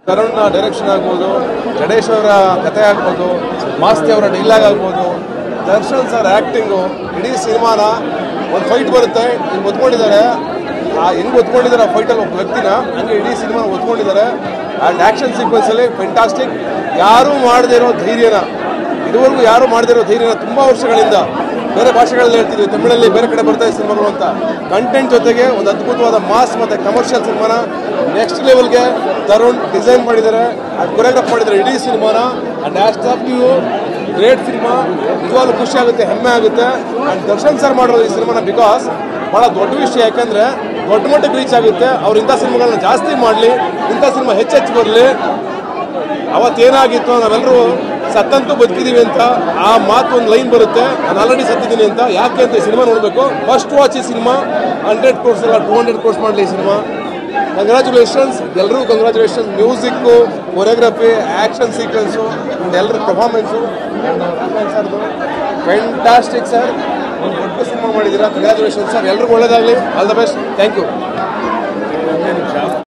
Tarun direction ಆಗ್ಬೋದು ಗಣೇಶ್ ಅವರ ಕತೆ ಆಗ್ಬೋದು ಮಾಸ್ತಿ ಅವರ ಡೈಲಾಗ್ ಆಗ್ಬೋದು ದರ್ಶನ್ ಸರ್ ಆ್ಯಕ್ಟಿಂಗು ಇಡೀ ಸಿನಿಮಾನ ಒಂದು ಫೈಟ್ ಬರುತ್ತೆ ಹಿಂಗೆ ಒತ್ಕೊಂಡಿದ್ದಾರೆ ಆ ಹೆಂಗೆ ಒತ್ಕೊಂಡಿದ್ದಾರೆ ಆ ಫೈಟಲ್ಲಿ ಒಬ್ಬ ವ್ಯಕ್ತಿನ ಹಂಗೆ ಇಡೀ ಸಿನಿಮಾನ ಒತ್ಕೊಂಡಿದ್ದಾರೆ ಆ್ಯಂಡ್ ಆ್ಯಕ್ಷನ್ ಸೀಕ್ವೆನ್ಸಲ್ಲಿ ಫೆಂಟಾಸ್ಟಿಕ್ ಯಾರೂ ಮಾಡದೇ ಇರೋ ಧೈರ್ಯನ ಇದುವರೆಗೂ ಯಾರು ಮಾಡದಿರೋ ಧೈರ್ಯನ ತುಂಬ ವರ್ಷಗಳಿಂದ ಬೇರೆ ಭಾಷೆಗಳಲ್ಲಿ ಹೇಳ್ತಿದ್ವಿ ತಮಿಳಲ್ಲಿ ಬೇರೆ ಕಡೆ ಬರ್ತಾ ಇದೆ ಸಿನಿಮಾಗಳು ಅಂತ ಕಂಟೆಂಟ್ ಜೊತೆಗೆ ಒಂದು ಅದ್ಭುತವಾದ ಮಾಸ್ ಮತ್ತು ಕಮರ್ಷಿಯಲ್ ಸಿನಿಮಾನ ನೆಕ್ಸ್ಟ್ ಲೆವೆಲ್ಗೆ ತರುಣ್ ಡಿಸೈನ್ ಮಾಡಿದ್ದಾರೆ ಅದು ಕೊರಿಯೋಗ್ರಾಫ್ ಮಾಡಿದ್ದಾರೆ ಇಡೀ ಸಿನಿಮಾನ ಆ್ಯಂಡ್ ಆ್ಯಸ್ಟ್ ಆಫ್ ಯು ಗ್ರೇಟ್ ಸಿನಿಮಾ ನಿಜವಾಗ್ಲೂ ಖುಷಿ ಆಗುತ್ತೆ ಹೆಮ್ಮೆ ಆಗುತ್ತೆ ಆ್ಯಂಡ್ ದರ್ಶನ್ ಸರ್ ಮಾಡಿರೋದು ಈ ಸಿನಿಮಾನ ಬಿಕಾಸ್ ಭಾಳ ದೊಡ್ಡ ವಿಷಯ ಯಾಕಂದರೆ ದೊಡ್ಡ ಮಟ್ಟಕ್ಕೆ ರೀಚ್ ಆಗುತ್ತೆ ಅವ್ರು ಇಂಥ ಸಿನಿಮಾಗಳನ್ನ ಜಾಸ್ತಿ ಮಾಡಲಿ ಇಂಥ ಸಿನಿಮಾ ಹೆಚ್ಚೆಚ್ಚು ಬರಲಿ ಅವತ್ತೇನಾಗಿತ್ತು ನಾವೆಲ್ಲರೂ ಸತ್ತಂತೂ ಬದುಕಿದೀವಿ ಅಂತ ಆ ಮಾತು ಒಂದು ಲೈನ್ ಬರುತ್ತೆ ನಾನು ಆಲ್ರೆಡಿ ಸತ್ತಿದ್ದೀನಿ ಅಂತ ಯಾಕೆ ಅಂತ ಈ ಸಿನಿಮಾ ನೋಡಬೇಕು ಫಸ್ಟ್ ವಾಚ್ ಈ ಸಿನಿಮಾ ಹಂಡ್ರೆಡ್ ಕೋರ್ಸ್ ಅಲ್ಲ ಟೂ ಹಂಡ್ರೆಡ್ ಕೋರ್ಸ್ ಮಾಡಲಿ ಈ ಸಿನಿಮಾ ಕಂಗ್ರ್ಯಾಚುಲೇಷನ್ಸ್ ಎಲ್ಲರಿಗೂ congratulations music choreography action sequence ಎಲ್ಲರ ಪರ್ಫಾರ್ಮೆನ್ಸು ಸರ್ದು ಫ್ಯಾಂಟಾಸ್ಟಿಕ್ ಸರ್ ಒಂದು ದೊಡ್ಡ ಸಿನಿಮಾ ಮಾಡಿದ್ದೀರಾ ಕಂಗ್ರ್ಯಾಚುಲೇಷನ್ಸ್ ಸರ್ ಎಲ್ರಿಗೂ ಒಳ್ಳೇದಾಗಲಿ all the best thank you